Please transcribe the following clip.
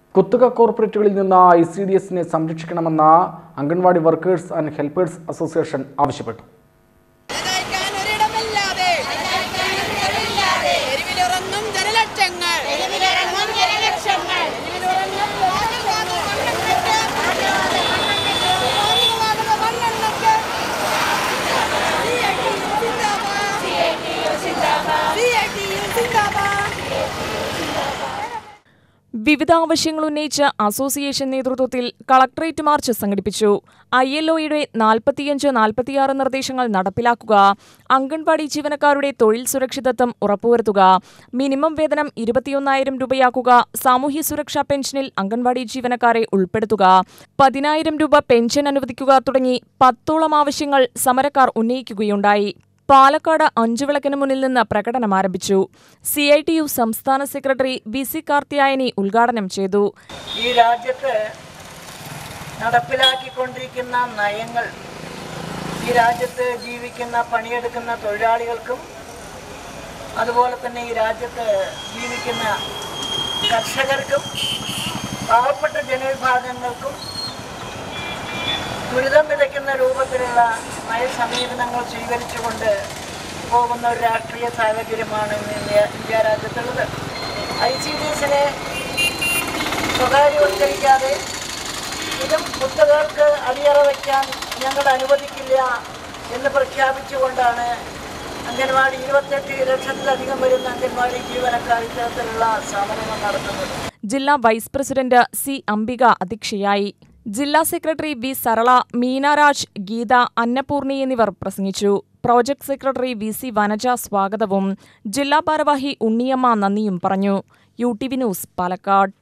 കുത്തക കോർപ്പറേറ്റുകളിൽ നിന്ന് I C D എസിനെ സംരക്ഷിക്കണമെന്ന anganwadi workers and helpers association ആവശ്യപ്പെട്ടു നിലനിൽക്കാൻ ഒരിടമില്ലാതെ തെരുവിലിറങ്ങും ജനലക്ഷങ്ങൾ തെരുവിലിറങ്ങും ജനലക്ഷങ്ങൾ വിവിധ ആവശ്യങ്ങൾ ഉന്നയിച്ച് അസോസിയേഷൻ നേതൃത്വത്തിൽ കളക്ടറേറ്റ് മാർച്ച് സംഘടിപ്പിച്ചു ഐ എൽ ഒയുടെ നാൽപ്പത്തിയഞ്ച് നാൽപ്പത്തിയാറ് നിർദ്ദേശങ്ങൾ നടപ്പിലാക്കുക അംഗൻവാടി ജീവനക്കാരുടെ തൊഴിൽ സുരക്ഷിതത്വം ഉറപ്പുവരുത്തുക മിനിമം വേതനം ഇരുപത്തിയൊന്നായിരം രൂപയാക്കുക സാമൂഹ്യ സുരക്ഷാ പെൻഷനിൽ അംഗൻവാടി ജീവനക്കാരെ ഉൾപ്പെടുത്തുക പതിനായിരം രൂപ പെൻഷൻ അനുവദിക്കുക തുടങ്ങി പത്തോളം ആവശ്യങ്ങൾ സമരക്കാർ ഉന്നയിക്കുകയുണ്ടായി പാലക്കാട് അഞ്ചുവിളക്കിന് മുന്നിൽ നിന്ന് പ്രകടനം ആരംഭിച്ചു സി ഐ ടി യു സംസ്ഥാന സെക്രട്ടറി വി സി കാർത്തിയായനി ഉദ്ഘാടനം ചെയ്തു ഈ രാജ്യത്ത് നടപ്പിലാക്കിക്കൊണ്ടിരിക്കുന്ന നയങ്ങൾ ഈ രാജ്യത്ത് ജീവിക്കുന്ന പണിയെടുക്കുന്ന തൊഴിലാളികൾക്കും അതുപോലെ തന്നെ ഈ രാജ്യത്ത് ജീവിക്കുന്ന കർഷകർക്കും പാവപ്പെട്ട ജനവിഭാഗങ്ങൾക്കും ദുരിതം വിതയ്ക്കുന്ന രൂപത്തിലുള്ള നയസമീപനങ്ങൾ സ്വീകരിച്ചുകൊണ്ട് പോകുന്ന ഒരു രാഷ്ട്രീയ സാഹചര്യമാണ് ഇന്ന് ഇന്ത്യ ഇന്ത്യ രാജ്യത്തുള്ളത് ഐ സി ഡി എസിനെ സ്വകാര്യവൽക്കരിക്കാതെ ഇതും കുത്തകൾക്ക് അടിയറ വയ്ക്കാൻ ഞങ്ങൾ അനുവദിക്കില്ല എന്ന് പ്രഖ്യാപിച്ചുകൊണ്ടാണ് അംഗൻവാടി ഇരുപത്തെട്ട് ലക്ഷത്തിലധികം വരുന്ന അംഗൻവാടി ജീവനക്കാർ ഇത്തരത്തിലുള്ള സമരങ്ങൾ നടത്തുന്നത് ജില്ലാ വൈസ് പ്രസിഡന്റ് സി അംബിക അധ്യക്ഷയായി ജില്ലാ സെക്രട്ടറി വി സരള മീനാരാജ് ഗീത അന്നപൂർണി എന്നിവർ പ്രസംഗിച്ചു project secretary V C Vanaja സ്വാഗതവും ജില്ലാ ഭാരവാഹി ഉണ്ണിയമ്മ നന്ദിയും പറഞ്ഞു U T V news Palakkad